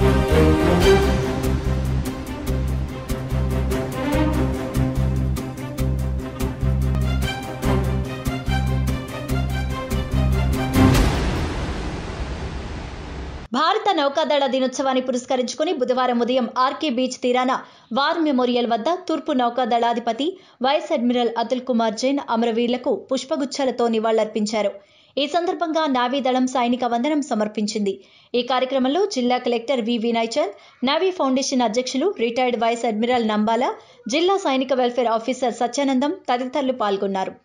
భారత నౌకాదళ దినోత్సవాన్ని పురస్కరించుకుని బుధవారం ఉదయం ఆర్కే బీచ్ తీరాన వార్ మెమోరియల్ వద్ద తూర్పు నౌకాదళాధిపతి వైస్ అడ్మిరల్ అతుల్ కుమార్ జైన్ అమరవీరులకు పుష్పగుచ్చాలతో నివాళులర్పించారు ఈ సందర్భంగా నావీదళం సైనిక వందనం సమర్పించింది ఈ కార్యక్రమంలో జిల్లా collector V Vinay Chand navy foundation అధ్యక్షులు రిటైర్డ్ వైస్ అడ్మిరల్ నంబాల జిల్లా సైనిక వెల్ఫేర్ ఆఫీసర్ సత్యానందం తదితరులు పాల్గొన్నారు